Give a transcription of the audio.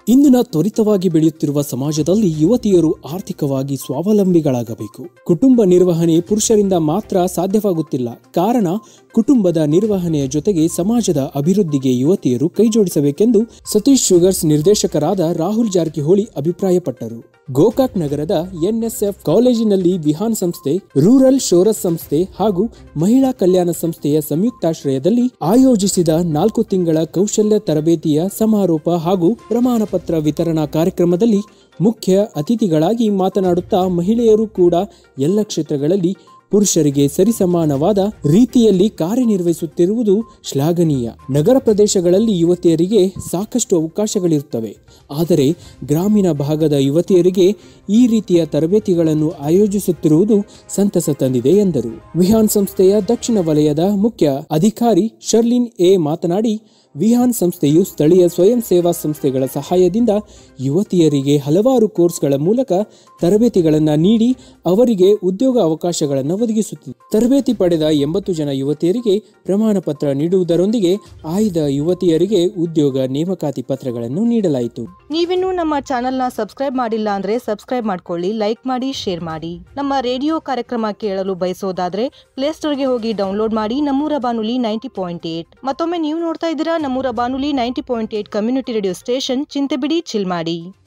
ಇಂದಿನ ತ್ವರಿತವಾಗಿ ಬೆಳೆಯುತ್ತಿರುವ ಸಮಾಜದಲ್ಲಿ ಯುವತಿಯರು ಆರ್ಥಿಕವಾಗಿ ಸ್ವಾವಲಂಬಿಗಳಾಗಬೇಕು ಕುಟುಂಬ ನಿರ್ವಹಣೆ ಪುರುಷರಿಂದ ಮಾತ್ರ ಸಾಧ್ಯವಾಗುತ್ತಿಲ್ಲ ಕಾರಣ ಕುಟುಂಬದ ನಿರ್ವಹಣೆಯ ಜೊತೆಗೆ ಸಮಾಜದ ಅಭಿವೃದ್ಧಿಗೆ ಯುವತಿಯರು ಕೈಜೋಡಿಸಬೇಕೆಂದು ಸತೀಶ್ ಶುಗರ್ಸ್ ನಿರ್ದೇಶಕರಾದ ರಾಹುಲ್ ಜಾರಕಿಹೊಳಿ ಅಭಿಪ್ರಾಯಪಟ್ಟರು ಗೋಕಾಕ್ ನಗರದ ಎನ್ಎಸ್ಎಫ್ ಕಾಲೇಜಿನಲ್ಲಿ ವಿಹಾನ್ ಸಂಸ್ಥೆ ರೂರಲ್ ಶೋರಸ್ ಸಂಸ್ಥೆ ಹಾಗೂ ಮಹಿಳಾ ಕಲ್ಯಾಣ ಸಂಸ್ಥೆಯ ಸಂಯುಕ್ತಾಶ್ರಯದಲ್ಲಿ ಆಯೋಜಿಸಿದ ನಾಲ್ಕು ತಿಂಗಳ ಕೌಶಲ್ಯ ತರಬೇತಿಯ ಸಮಾರೋಪ ಹಾಗೂ ಪ್ರಮಾಣ ಪತ್ರ ವಿತರಣಾ ಕಾರ್ಯಕ್ರಮದಲ್ಲಿ ಮುಖ್ಯ ಅತಿಥಿಗಳಾಗಿ ಮಾತನಾಡುತ್ತಾ ಮಹಿಳೆಯರು ಕೂಡ ಎಲ್ಲ ಕ್ಷೇತ್ರಗಳಲ್ಲಿ ಪುರುಷರಿಗೆ ಸರಿಸಮಾನವಾದ ರೀತಿಯಲ್ಲಿ ಕಾರ್ಯನಿರ್ವಹಿಸುತ್ತಿರುವುದು ಶ್ಲಾಘನೀಯ ನಗರ ಪ್ರದೇಶಗಳಲ್ಲಿ ಯುವತಿಯರಿಗೆ ಸಾಕಷ್ಟು ಅವಕಾಶಗಳಿರುತ್ತವೆ ಆದರೆ ಗ್ರಾಮೀಣ ಭಾಗದ ಯುವತಿಯರಿಗೆ ಈ ರೀತಿಯ ತರಬೇತಿಗಳನ್ನು ಆಯೋಜಿಸುತ್ತಿರುವುದು ಸಂತಸ ತಂದಿದೆ ಎಂದರು ವಿಹಾನ್ ಸಂಸ್ಥೆಯ ದಕ್ಷಿಣ ವಲಯದ ಮುಖ್ಯ ಅಧಿಕಾರಿ ಶರ್ಲಿನ್ ಎ ಮಾತನಾಡಿ ವಿಹಾನ್ ಸಂಸ್ಥೆಯು ಸ್ಥಳೀಯ ಸ್ವಯಂ ಸೇವಾ ಸಂಸ್ಥೆಗಳ ಸಹಾಯದಿಂದ ಯುವತಿಯರಿಗೆ ಹಲವಾರು ಕೋರ್ಸ್ಗಳ ಮೂಲಕ ತರಬೇತಿಗಳನ್ನು ನೀಡಿ ಅವರಿಗೆ ಉದ್ಯೋಗ ಅವಕಾಶಗಳನ್ನು ಒದಗಿಸುತ್ತಿದೆ ತರಬೇತಿ ಪಡೆದ ಎಂಬತ್ತು ಜನ ಯುವತಿಯರಿಗೆ ಪ್ರಮಾಣ ಪತ್ರ ನೀಡುವುದರೊಂದಿಗೆ ಆಯ್ದ ಯುವತಿಯರಿಗೆ ಉದ್ಯೋಗ ನೇಮಕಾತಿ ಪತ್ರಗಳನ್ನು ನೀಡಲಾಯಿತು ನೀವಿನ್ನೂ ನಮ್ಮ ಚಾನೆಲ್ನ ಸಬ್ಸ್ಕ್ರೈಬ್ ಮಾಡಿಲ್ಲ ಅಂದ್ರೆ ಸಬ್ಸ್ಕ್ರೈಬ್ ಮಾಡ್ಕೊಳ್ಳಿ ಲೈಕ್ ಮಾಡಿ ಶೇರ್ ಮಾಡಿ ನಮ್ಮ ರೇಡಿಯೋ ಕಾರ್ಯಕ್ರಮ ಕೇಳಲು ಬಯಸೋದಾದ್ರೆ ಪ್ಲೇಸ್ಟೋರ್ಗೆ ಹೋಗಿ ಡೌನ್ಲೋಡ್ ಮಾಡಿ ನಮ್ಮೂರ ಬಾನುಲಿ ನೈಂಟಿ ಪಾಯಿಂಟ್ ಏಟ್ ಮತ್ತೊಮ್ಮೆ ನೀವು ನೋಡ್ತಾ ಇದ್ದೀರಾ ನಮ್ಮೂರ ಬಾನುಲಿ ninety point eight community radio station ಚಿಂತೆ ಬಿಡಿ ಚಿಲ್ ಮಾಡಿ